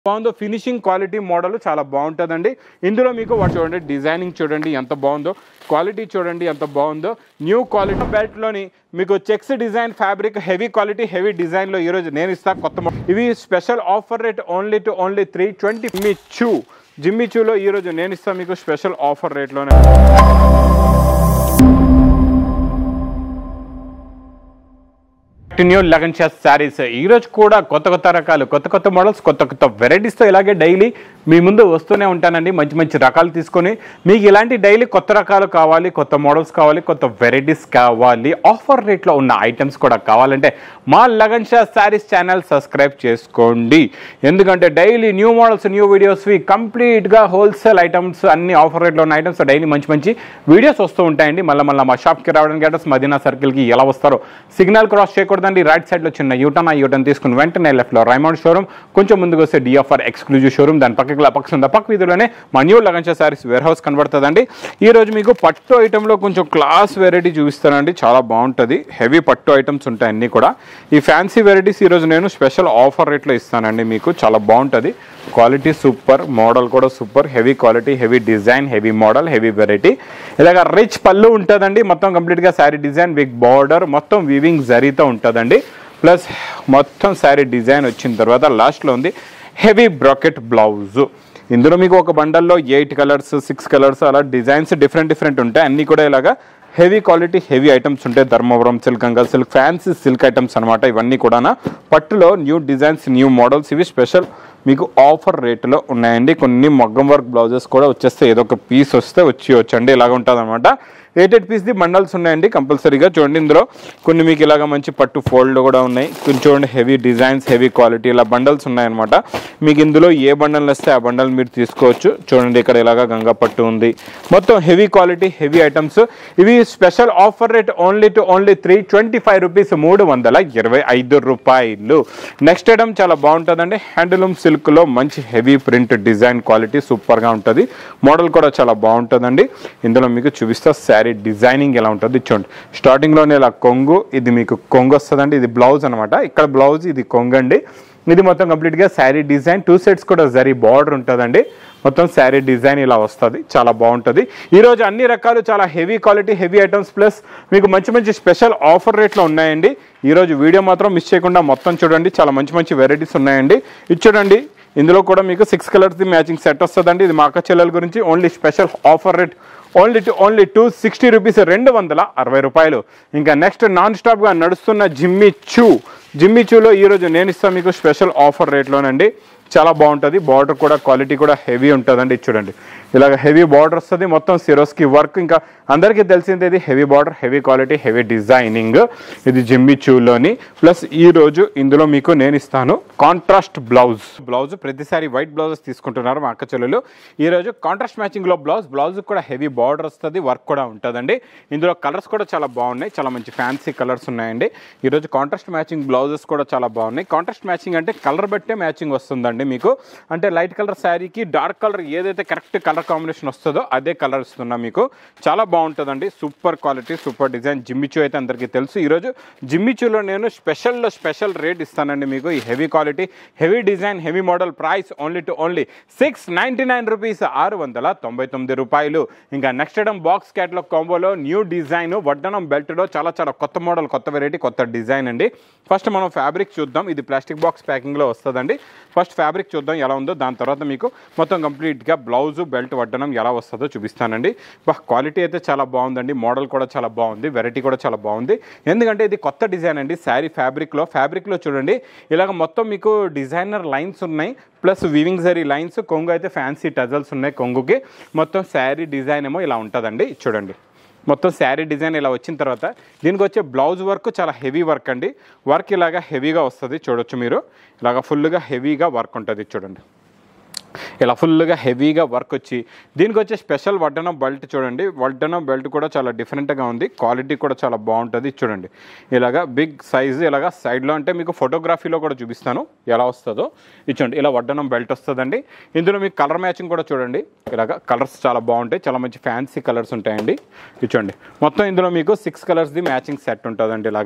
బాగుందో finishing quality model చాలా బాగుంటుందండి ఇందులో మీకు వాటి చూడండి డిజైనింగ్ చూడండి ఎంత బాగుందో క్వాలిటీ చూడండి ఎంత బాగుందో న్యూ క్వాలిటీ బెల్ట్లోని మీకు checks design fabric heavy quality heavy డిజైన్లో ఈరోజు నేను ఇస్తా కొత్త మో- ఇవి special offer rate only two only three twenty Jimmy Choo Jimmy చూలో ఈరోజు నేను ఇస్తాను మీకు స్పెషల్ ఆఫర్ రేట్లోనే న్యూ లగన్ షాస్ శారీస్ ఈ రోజు కూడా కొత్త కొత్త రకాలు కొత్త కొత్త మోడల్స్ కొత్త కొత్త వెరైటీస్తో ఇలాగే డైలీ మీ ముందు వస్తూనే ఉంటానండి మంచి మంచి రకాలు తీసుకొని మీకు ఇలాంటి డైలీ కొత్త రకాలు కావాలి కొత్త మోడల్స్ కావాలి కొత్త వెరైటీస్ కావాలి ఆఫర్ రేట్లో ఉన్న ఐటమ్స్ కూడా కావాలంటే మా లగన్ షా శారీస్ ఛానల్ సబ్స్క్రైబ్ చేసుకోండి ఎందుకంటే డైలీ న్యూ మోడల్స్ న్యూ వీడియోస్వి కంప్లీట్గా హోల్సేల్ ఐటమ్స్ అన్ని ఆఫర్ రేట్లో ఉన్న ఐటమ్స్ డైలీ మంచి మంచి వీడియోస్ వస్తూ ఉంటాయండి మళ్ళీ మళ్ళీ మా షాప్కి రావడానికి అడ్రస్ మదీనా సర్కిల్కి ఎలా వస్తారో సిగ్నల్ క్రాస్ చేయకూడదండి రైట్ సైడ్లో చిన్న యూటర్న్ ఆ యూటర్న్ తీసుకుని వెంటనే లెఫ్ట్లో రైమౌండ్ షోరూమ్ కొంచెం ముందుకు వస్తే డిఎఫ్ఆర్ ఎక్స్క్లూజివ్ షోరూమ్ దాని పక్కకి పక్కన ఉంది పక్క వీధిలోనే మా న్యూ లగంచా శారీస్ వేర్ హౌస్ కనబడుతుందండి ఈ రోజు మీకు పట్టు ఐటెంలో కొంచెం క్లాస్ వెరైటీ చూపిస్తానండి చాలా బాగుంటుంది హెవీ పట్టు ఐటమ్స్ ఉంటాయి అన్నీ కూడా ఈ ఫ్యాన్సీ వెరైటీస్ ఈరోజు నేను స్పెషల్ ఆఫర్ రేట్లో ఇస్తానండి మీకు చాలా బాగుంటుంది క్వాలిటీ సూపర్ మోడల్ కూడా super heavy quality heavy design heavy model heavy variety ఇలాగ రిచ్ పళ్ళు ఉంటుందండి మొత్తం కంప్లీట్గా శారీ డిజైన్ బిగ్ బార్డర్ మొత్తం వీవింగ్ జరీతో ఉంటుందండి ప్లస్ మొత్తం శారీ డిజైన్ వచ్చిన తర్వాత లాస్ట్లో ఉంది హెవీ బ్రాకెట్ బ్లౌజ్ ఇందులో మీకు ఒక బండల్లో ఎయిట్ కలర్స్ సిక్స్ కలర్స్ అలా డిజైన్స్ డిఫరెంట్ డిఫరెంట్ ఉంటాయి అన్నీ కూడా ఇలాగా హెవీ క్వాలిటీ హెవీ ఐటమ్స్ ఉంటాయి ధర్మవరం సిల్క్ అంగా సిల్క్ ఫ్యాన్సీ సిల్క్ ఐటమ్స్ అనమాట ఇవన్నీ కూడా పట్టులో న్యూ డిజైన్స్ న్యూ మోడల్స్ ఇవి స్పెషల్ మీకు ఆఫర్ రేటులో ఉన్నాయండి కొన్ని మగ్గం వర్క్ బ్లౌజెస్ కూడా వచ్చేస్తే ఏదో ఒక పీస్ వస్తే వచ్చి వచ్చండి ఇలాగ ఉంటుంది అనమాట ఎయిట్ ఎయిట్ పీస్ది బండల్స్ ఉన్నాయండి కంపల్సరీగా చూడండి ఇందులో కొన్ని మీకు ఇలాగ మంచి పట్టు ఫోల్డ్ కూడా ఉన్నాయి కొంచెం చూడండి హెవీ డిజైన్స్ హెవీ క్వాలిటీ ఇలా బండల్స్ ఉన్నాయన్నమాట మీకు ఇందులో ఏ బండల్ వస్తే ఆ బండల్ మీరు తీసుకోవచ్చు చూడండి ఇక్కడ ఇలాగా గంగా పట్టు ఉంది మొత్తం హెవీ క్వాలిటీ హెవీ ఐటమ్స్ ఇవి special offer rate only two only three twenty five rupees మూడు వందల ఇరవై ఐదు రూపాయలు నెక్స్ట్ ఐటమ్ చాలా బాగుంటుందండి హ్యాండ్లూమ్ సిల్క్లో మంచి హెవీ ప్రింట్ డిజైన్ క్వాలిటీ సూపర్గా ఉంటుంది మోడల్ కూడా చాలా బాగుంటుందండి ఇందులో మీకు చూపిస్తా శారీ డిజైనింగ్ ఎలా ఉంటుంది చూడండి స్టార్టింగ్లోనే ఇలా కొంగు ఇది మీకు కొంగు వస్తుందండి ఇది బ్లౌజ్ అనమాట ఇక్కడ బ్లౌజ్ ఇది కొంగు అండి ఇది మొత్తం కంప్లీట్గా శారీ డిజైన్ టూ సెట్స్ కూడా జరీ బార్డర్ ఉంటుందండి మొత్తం శారీ డిజైన్ ఇలా వస్తుంది చాలా బాగుంటుంది ఈరోజు అన్ని రకాలు చాలా heavy quality heavy items plus మీకు మంచి మంచి స్పెషల్ ఆఫర్ రేట్లో ఉన్నాయండి ఈరోజు వీడియో మాత్రం మిస్ చేయకుండా మొత్తం చూడండి చాలా మంచి మంచి వెరైటీస్ ఉన్నాయండి ఇది చూడండి ఇందులో కూడా మీకు సిక్స్ కలర్స్ది మ్యాచింగ్ సెట్ వస్తుందండి ఇది మా అక్క చెల్లెల గురించి only special offer rate only two only two sixty rupees రెండు వందల అరవై రూపాయలు ఇంకా నెక్స్ట్ నాన్ స్టాప్గా నడుస్తున్న జిమ్మి చూ జిమ్మి చూలో ఈరోజు నేను ఇస్తాను మీకు స్పెషల్ ఆఫర్ రేట్లోనండి చాలా బాగుంటుంది బార్డర్ కూడా క్వాలిటీ కూడా హెవీ ఉంటుందండి ఇది చూడండి ఇలాగ హెవీ బార్డర్ వస్తుంది మొత్తం సిరోస్కి వర్క్ ఇంకా అందరికీ తెలిసింది ఇది heavy border heavy quality heavy designing ఇది జిమ్మి చూలోని ప్లస్ ఈ రోజు ఇందులో మీకు నేను ఇస్తాను కాంట్రాస్ట్ బ్లౌజ్ బ్లౌజ్ ప్రతిసారి వైట్ బ్లౌజెస్ తీసుకుంటున్నారు మా అక్క చెల్లెలు ఈ రోజు కాంట్రాస్ట్ మ్యాచింగ్ లో బ్లౌజ్ బ్లౌజ్ కూడా హెవీ బార్డర్ వస్తుంది వర్క్ కూడా ఉంటుందండి ఇందులో కలర్స్ కూడా చాలా బాగున్నాయి చాలా మంచి ఫ్యాన్సీ కలర్స్ ఉన్నాయండి ఈ రోజు కాంట్రాస్ట్ మ్యాచింగ్ బ్లౌజెస్ కూడా చాలా బాగున్నాయి కాంట్రాస్ట్ మ్యాచింగ్ అంటే కలర్ బట్టే మ్యాచింగ్ వస్తుందండి మీకు అంటే లైట్ కలర్ శారీకి డార్క్ కలర్ ఏదైతే కరెక్ట్ కలర్ కాంబినేషన్ వస్తుందో అదే కలర్ ఇస్తున్నా మీకు చాలా బాగుంటుందండి super quality super design Jimmy Choo అయితే అందరికీ తెలుసు ఈరోజు జిమ్మిచూలో నేను స్పెషల్లో స్పెషల్ రేట్ ఇస్తానండి మీకు ఈ heavy quality heavy design heavy model price only two only six ninety nine rupees ఆరు వందల తొంభై తొమ్మిది రూపాయలు ఇంకా నెక్స్ట్ ఐటమ్ బాక్స్ క్యాట్లాగ్ కాంబోలో న్యూ డిజైన్ వడ్డనం బెల్ట్లో చాలా చాలా కొత్త మోడల్ కొత్త వెరైటీ కొత్త డిజైన్ అండి ఫస్ట్ మనం ఫ్యాబ్రిక్ చూద్దాం ఇది ప్లాస్టిక్ బాక్స్ ప్యాకింగ్లో వస్తుందండి ఫస్ట్ ఫ్యాబ్రిక్ చూద్దాం ఎలా ఉందో దాని తర్వాత మీకు మొత్తం కంప్లీట్గా బ్లౌజ్ బెల్ట్ వడ్డనం ఎలా వస్తుందో చూపిస్తానండి బా క్వాలిటీ అయితే చాలా బాగుందండి మోడల్ కూడా చాలా బాగుంది వెరైటీ కూడా చాలా బాగుంది ఎందుకంటే ఇది కొత్త డిజైన్ అండి శారీ ఫ్యాబ్రిక్లో ఫ్యాబ్రిక్లో చూడండి ఇలాగ మొత్తం మీకు డిజైనర్ లైన్స్ ఉన్నాయి ప్లస్ వివింగ్ జరీ లైన్స్ కొంగు అయితే ఫ్యాన్సీ టజల్స్ ఉన్నాయి కొంగుకి మొత్తం శారీ డిజైన్ ఏమో ఇలా ఉంటుందండి చూడండి మొత్తం శారీ డిజైన్ ఇలా వచ్చిన తర్వాత దీనికి వచ్చే బ్లౌజ్ వర్క్ చాలా హెవీ వర్క్ అండి వర్క్ ఇలాగా హెవీగా వస్తుంది చూడొచ్చు మీరు ఇలాగ ఫుల్గా హెవీగా వర్క్ ఉంటుంది చూడండి ఇలా ఫుల్గా హెవీగా వర్క్ వచ్చి దీనికి వచ్చే స్పెషల్ వడ్డనం బెల్ట్ చూడండి వడ్డనం బెల్ట్ కూడా చాలా డిఫరెంట్గా ఉంది క్వాలిటీ కూడా చాలా బాగుంటుంది చూడండి ఇలాగా బిగ్ సైజు ఇలాగా సైడ్లో అంటే మీకు ఫోటోగ్రఫీలో కూడా చూపిస్తాను ఎలా వస్తుందో ఇచ్చండి ఇలా వడ్డనం బెల్ట్ వస్తుందండి ఇందులో మీకు కలర్ మ్యాచింగ్ కూడా చూడండి ఇలాగా కలర్స్ చాలా బాగుంటాయి చాలా మంచి ఫ్యాన్సీ కలర్స్ ఉంటాయండి ఇచ్చండి మొత్తం ఇందులో మీకు సిక్స్ కలర్స్ది మ్యాచింగ్ సెట్ ఉంటుందండి ఇలాగే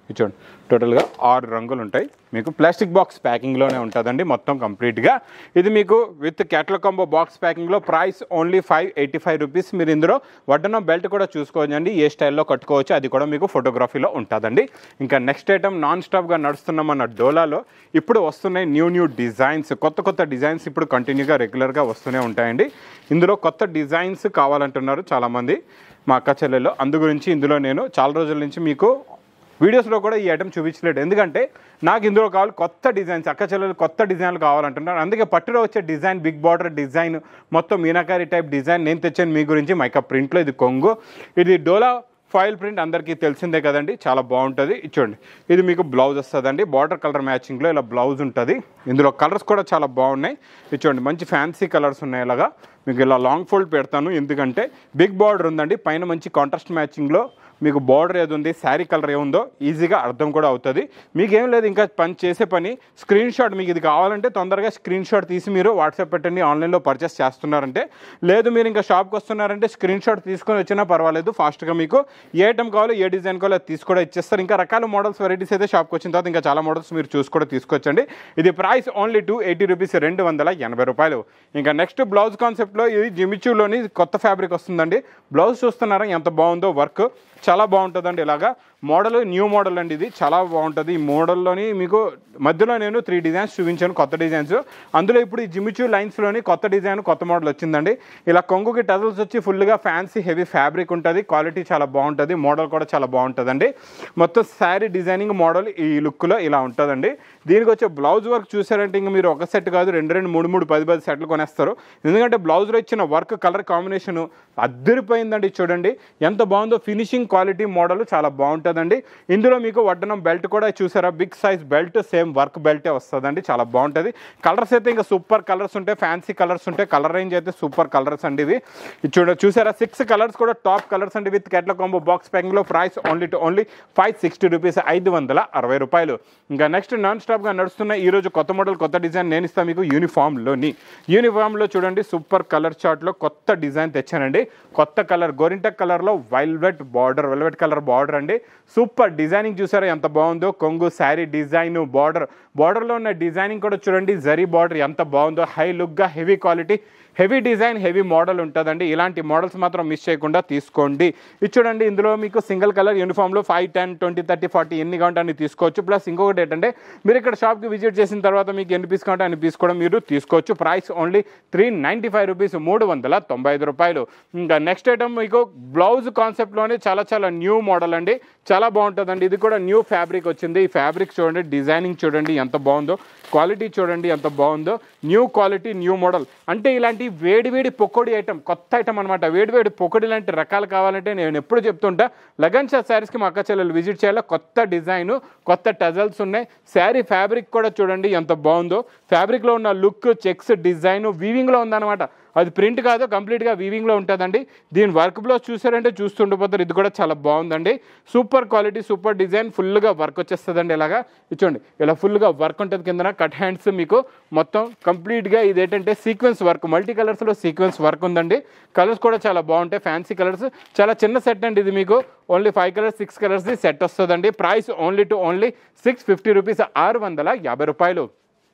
ఇది చూడండి టోటల్గా ఆరు రంగులు ఉంటాయి మీకు ప్లాస్టిక్ బాక్స్ ప్యాకింగ్లోనే ఉంటుందండి మొత్తం కంప్లీట్గా ఇది మీకు విత్ క్యాటల్ కాంబో బాక్స్ ప్యాకింగ్లో price only five eighty five rupees మీరు ఇందులో వడ్డన బెల్ట్ కూడా చూసుకోవచ్చండి ఏ స్టైల్లో కట్టుకోవచ్చు అది కూడా మీకు ఫోటోగ్రఫీలో ఉంటుందండి ఇంకా నెక్స్ట్ ఐటమ్ నాన్ స్టాప్గా నడుస్తున్నామన్న డోలాలో ఇప్పుడు వస్తున్నాయి న్యూ న్యూ డిజైన్స్ కొత్త కొత్త డిజైన్స్ ఇప్పుడు కంటిన్యూగా రెగ్యులర్గా వస్తూనే ఉంటాయండి ఇందులో కొత్త డిజైన్స్ కావాలంటున్నారు చాలామంది మా అక్క చెల్లెలు అందు గురించి ఇందులో నేను చాలా రోజుల నుంచి మీకు వీడియోస్లో కూడా ఈ ఐటమ్ చూపించలేదు ఎందుకంటే నాకు ఇందులో కావాలి కొత్త డిజైన్స్ అక్క చెల్లెలు కొత్త డిజైన్లు కావాలంటున్నారు అందుకే పట్టులో వచ్చే డిజైన్ బిగ్ బార్డర్ డిజైన్ మొత్తం మీనాకారి టైప్ డిజైన్ నేను తెచ్చాను మీ గురించి మైకా ప్రింట్లో ఇది కొంగు ఇది డోలా ఫాయిల్ ప్రింట్ అందరికీ తెలిసిందే కదండి చాలా బాగుంటుంది ఇచ్చోండి ఇది మీకు బ్లౌజ్ వస్తుందండి బార్డర్ కలర్ మ్యాచింగ్లో ఇలా బ్లౌజ్ ఉంటుంది ఇందులో కలర్స్ కూడా చాలా బాగున్నాయి ఇచ్చోండి మంచి ఫ్యాన్సీ కలర్స్ ఉన్నాయి ఇలాగా మీకు ఇలా లాంగ్ ఫోల్డ్ పెడతాను ఎందుకంటే బిగ్ బార్డర్ ఉందండి పైన మంచి కాంట్రాస్ట్ మ్యాచింగ్లో మీకు బార్డర్ ఏది ఉంది శారీ కలర్ ఏముందో ఈజీగా అర్థం కూడా అవుతుంది మీకు ఏం లేదు ఇంకా పని చేసే పని స్క్రీన్ షాట్ మీకు ఇది కావాలంటే తొందరగా స్క్రీన్ షాట్ తీసి మీరు వాట్సాప్ పెట్టండి ఆన్లైన్లో పర్చేస్ చేస్తున్నారంటే లేదు మీరు ఇంకా షాప్కి వస్తున్నారంటే స్క్రీన్ షాట్ తీసుకొని వచ్చినా పర్వాలేదు ఫాస్ట్గా మీకు ఏ ఐటమ్ కావాలో ఏ డిజైన్ కావాలో అది తీసి కూడా ఇచ్చేస్తారు ఇంకా రకాల మోడల్స్ వెరైటీస్ అయితే షాప్కి వచ్చిన తర్వాత ఇంకా చాలా మోడల్స్ మీరు చూసి కూడా తీసుకొచ్చండి ఇది price only two eighty rupees రెండు వందల ఎనభై రూపాయలు ఇంకా నెక్స్ట్ బ్లౌజ్ కాన్సెప్ట్లో ఇది జిమిచూలోని కొత్త ఫ్యాబ్రిక్ వస్తుందండి బ్లౌజ్ చూస్తున్నారా ఎంత బాగుందో వర్క్ చాలా బాగుంటుందండి ఇలాగా మోడల్ న్యూ మోడల్ అండి ఇది చాలా బాగుంటుంది ఈ మోడల్లోని మీకు మధ్యలో నేను త్రీ డిజైన్స్ చూపించాను కొత్త డిజైన్స్ అందులో ఇప్పుడు ఈ జిమిచూ లైన్స్లోని కొత్త డిజైన్ కొత్త మోడల్ వచ్చిందండి ఇలా కొంగుకి టజల్స్ వచ్చి ఫుల్గా ఫ్యాన్సీ హెవీ ఫ్యాబ్రిక్ ఉంటుంది క్వాలిటీ చాలా బాగుంటుంది మోడల్ కూడా చాలా బాగుంటుందండి మొత్తం శారీ డిజైనింగ్ మోడల్ ఈ లుక్లో ఇలా ఉంటుందండి దీనికి వచ్చే బ్లౌజ్ వర్క్ చూసారంటే ఇంక మీరు ఒక సెట్ కాదు రెండు రెండు మూడు మూడు పది పది సెట్లు కొనేస్తారు ఎందుకంటే బ్లౌజ్లో ఇచ్చిన వర్క్ కలర్ కాంబినేషన్ అద్దరిపోయిందండి చూడండి ఎంత బాగుందో ఫినిషింగ్ క్వాలిటీ మోడల్ చాలా బాగుంటుందండి ఇందులో మీకు వడ్డనం బెల్ట్ కూడా చూసారా big size belt same work బెల్టే వస్తుందండి చాలా బాగుంటుంది కలర్స్ అయితే ఇంకా సూపర్ కలర్స్ ఉంటాయి ఫ్యాన్సీ కలర్స్ ఉంటాయి కలర్ రేంజ్ అయితే సూపర్ కలర్స్ అండి ఇవి ఇది చూడ చూసారా సిక్స్ కలర్స్ కూడా టాప్ కలర్స్ అండి విత్ కేట్ల కాంబో బాక్స్ ప్యాకింగ్లో price only two only five sixty rupees ఐదు వందల అరవై రూపాయలు ఇంకా నెక్స్ట్ నాన్ స్టాప్గా నడుస్తున్న ఈ రోజు కొత్త మోడల్ కొత్త డిజైన్ నేను ఇస్తాను మీకు యూనిఫామ్లోని యూనిఫామ్లో చూడండి సూపర్ కలర్ చార్ట్లో కొత్త డిజైన్ తెచ్చానండి కొత్త కలర్ గోరింటక్ కలర్లో velvet border velvet colour border అండి సూపర్ డిజైనింగ్ చూసారా ఎంత బాగుందో కొంగు శారీ డిజైన్ బార్డర్ బార్డర్లో ఉన్న డిజైనింగ్ కూడా చూడండి జరీ బార్డర్ ఎంత బాగుందో హై లుక్గా heavy quality heavy design heavy model ఉంటుందండి ఇలాంటి మోడల్స్ మాత్రం మిస్ చేయకుండా తీసుకోండి ఇది చూడండి ఇందులో మీకు సింగిల్ కలర్ యూనిఫామ్లో five ten twenty thirty forty ఎన్ని కావాలంటే అన్ని తీసుకోవచ్చు ప్లస్ ఇంకొకటి ఏంటంటే మీరు ఇక్కడ షాప్కి విజిట్ చేసిన తర్వాత మీకు ఎన్ని పీస్ కావాలంటే అన్ని పీస్ కూడా మీరు తీసుకోవచ్చు price only three ninety five rupees మూడు వందల తొంభై ఐదు రూపాయలు ఇంకా నెక్స్ట్ ఐటమ్ మీకు బ్లౌజ్ కాన్సెప్ట్లోనే చాలా చాలా న్యూ మోడల్ అండి చాలా బాగుంటుందండి ఇది కూడా న్యూ ఫ్యాబ్రిక్ వచ్చింది ఈ ఫ్యాబ్రిక్ చూడండి డిజైనింగ్ చూడండి ఎంత బాగుందో క్వాలిటీ చూడండి ఎంత బాగుందో న్యూ క్వాలిటీ న్యూ మోడల్ అంటే ఇలాంటి వేడి వేడి పొకోడి ఐటమ్ కొత్త ఐటమ్ అనమాట వేడి వేడి పొకోడి లాంటి రకాలు కావాలంటే నేను ఎప్పుడు చెప్తుంటా లగన్ షా శారీస్కి మా అక్క చెల్లెలు విజిట్ చేయాలి కొత్త డిజైన్ కొత్త టజల్స్ ఉన్నాయి శారీ ఫ్యాబ్రిక్ కూడా చూడండి ఎంత బాగుందో ఫ్యాబ్రిక్లో ఉన్న లుక్ చెక్స్ డిజైన్ వీవింగ్లో ఉందన్నమాట అది ప్రింట్ కాదు కంప్లీట్గా వీవింగ్లో ఉంటుందండి దీని వర్క్ బ్లౌజ్ చూసారంటే చూస్తుండిపోతారు ఇది కూడా చాలా బాగుందండి సూపర్ క్వాలిటీ సూపర్ డిజైన్ ఫుల్గా వర్క్ వచ్చేస్తుందండి ఇలాగా ఇచ్చోండి ఇలా ఫుల్గా వర్క్ ఉంటుంది కిందన కట్ హ్యాండ్స్ మీకు మొత్తం కంప్లీట్గా ఇది ఏంటంటే సీక్వెన్స్ వర్క్ మల్టీ కలర్స్లో సీక్వెన్స్ వర్క్ ఉందండి కలర్స్ కూడా చాలా బాగుంటాయి ఫ్యాన్సీ కలర్స్ చాలా చిన్న సెట్ అండి ఇది మీకు ఓన్లీ ఫైవ్ కలర్స్ సిక్స్ కలర్స్ది సెట్ వస్తుందండి price only two only six fifty rupees ఆరు వందల యాభై రూపాయలు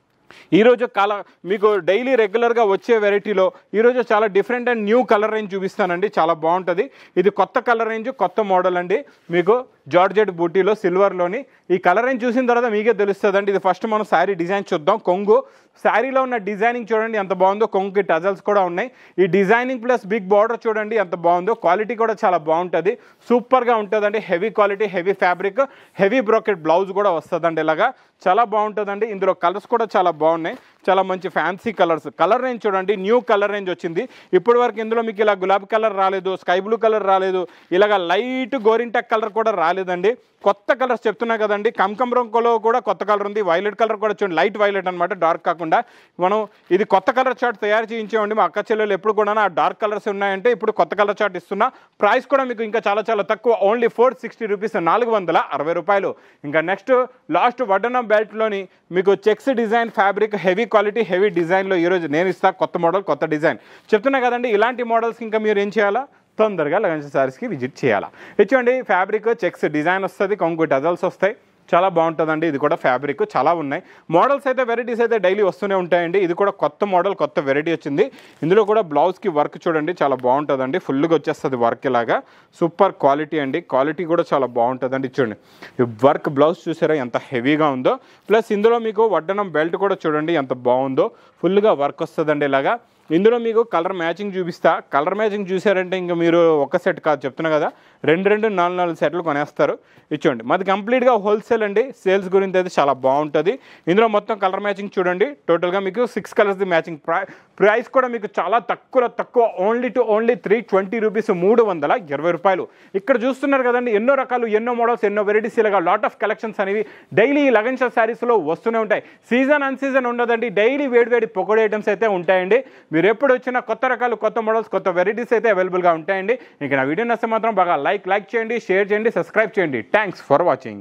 ఈరోజు కల మీకు డైలీ రెగ్యులర్గా వచ్చే వెరైటీలో ఈరోజు చాలా different and new colour range చూపిస్తానండి చాలా బాగుంటుంది ఇది కొత్త కలర్ రేంజ్ కొత్త మోడల్ అండి మీకు జార్జెట్ బూటీలో సిల్వర్లోని ఈ కలర్ రేంజ్ చూసిన తర్వాత మీకే తెలుస్తుందండి ఇది ఫస్ట్ మనం శారీ డిజైన్ చూద్దాం కొంగు శారీలో ఉన్న డిజైనింగ్ చూడండి ఎంత బాగుందో కొంగుకి టజల్స్ కూడా ఉన్నాయి ఈ డిజైనింగ్ ప్లస్ బిగ్ బార్డర్ చూడండి ఎంత బాగుందో క్వాలిటీ కూడా చాలా బాగుంటుంది సూపర్గా ఉంటుందండి heavy quality heavy fabric heavy brocade blouse కూడా వస్తుందండి ఇలాగా చాలా బాగుంటుందండి ఇందులో కలర్స్ కూడా చాలా బాగున్నాయి చాలా మంచి ఫ్యాన్సీ కలర్స్ కలర్ రేంజ్ చూడండి న్యూ కలర్ రేంజ్ వచ్చింది ఇప్పటి వరకు ఇందులో మీకు ఇలా గులాబీ కలర్ రాలేదు స్కై బ్లూ కలర్ రాలేదు ఇలాగ లైట్ గోరింటక్ కలర్ కూడా రాలేదండి కొత్త కలర్స్ చెప్తున్నా కదండి కంకం రంగులో కూడా కొత్త కలర్ ఉంది వైలెట్ కలర్ కూడా చూడండి లైట్ వైలెట్ అనమాట డార్క్ కాకుండా మనం ఇది కొత్త కలర్ చార్ట్ తయారు చేయించామండి మా అక్క చెల్లెలు ఎప్పుడు కూడా ఆ డార్క్ కలర్స్ ఉన్నాయంటే ఇప్పుడు కొత్త కలర్ చార్ట్ ఇస్తున్నా ప్రైస్ కూడా మీకు ఇంకా చాలా చాలా తక్కువ ఓన్లీ ఫోర్ సిక్స్టీ రూపీస్ నాలుగు వందల అరవై రూపాయలు ఇంకా నెక్స్ట్ లాస్ట్ వడ్డనం బెల్ట్లోని మీకు checks design fabric heavy quality heavy డిజైన్లో ఈరోజు నేను ఇస్తా కొత్త మోడల్ కొత్త డిజైన్ చెప్తున్నా కదండి ఇలాంటి మోడల్స్ ఇంకా మీరు ఏం చేయాలా తొందరగా లగన్ శారీస్కి విజిట్ చేయాలా ఇచ్చండి ఫ్యాబ్రిక్ చెక్స్ డిజైన్ వస్తుంది కొంగు టజల్స్ వస్తాయి చాలా బాగుంటుందండి ఇది కూడా ఫ్యాబ్రిక్ చాలా ఉన్నాయి మోడల్స్ అయితే వెరైటీస్ అయితే డైలీ వస్తూనే ఉంటాయండి ఇది కూడా కొత్త మోడల్ కొత్త వెరైటీ వచ్చింది ఇందులో కూడా బ్లౌజ్కి వర్క్ చూడండి చాలా బాగుంటుందండి ఫుల్గా వచ్చేస్తుంది వర్క్ ఇలాగా సూపర్ క్వాలిటీ అండి క్వాలిటీ కూడా చాలా బాగుంటుందండి చూడండి ఈ వర్క్ బ్లౌజ్ చూసారా ఎంత హెవీగా ఉందో ప్లస్ ఇందులో మీకు వడ్డనం బెల్ట్ కూడా చూడండి ఎంత బాగుందో ఫుల్గా వర్క్ వస్తుందండి ఇలాగా ఇందులో మీకు కలర్ మ్యాచింగ్ చూపిస్తా కలర్ మ్యాచింగ్ చూసారంటే ఇంకా మీరు ఒక సెట్ కాదు చెప్తున్నా కదా రెండు రెండు నాలుగు నాలుగు సెట్లు కొనేస్తారు ఇచ్చోండి మాది కంప్లీట్గా హోల్సేల్ అండి సేల్స్ గురించి అయితే చాలా బాగుంటుంది ఇందులో మొత్తం కలర్ మ్యాచింగ్ చూడండి టోటల్గా మీకు సిక్స్ కలర్స్ది మ్యాచింగ్ ప్రై ప్రైస్ కూడా మీకు చాలా తక్కువ తక్కువ only two only three twenty rupees మూడు వందల ఇరవై రూపాయలు ఇక్కడ చూస్తున్నారు కదండి ఎన్నో రకాలు ఎన్నో మోడల్స్ ఎన్నో వెరైటీస్ ఇలాగా లాట్ ఆఫ్ కలెక్షన్స్ అనేవి డైలీ లగన్ షాప్ శారీస్లో వస్తూనే ఉంటాయి సీజన్ అన్ సీజన్ ఉండదండి డైలీ వేడి వేడి పకోడీ ఐటమ్స్ అయితే ఉంటాయండి మీరు ఎప్పుడు వచ్చినా కొత్త రకాలు కొత్త మోడల్స్ కొత్త వెరైటీస్ అయితే అవైలబుల్గా ఉంటాయండి ఇక నా వీడియో నచ్చితే మాత్రం బాగా లైక్ లైక్ చేయండి షేర్ చేయండి సబ్స్క్రైబ్ చేయండి థ్యాంక్స్ ఫర్ వాచింగ్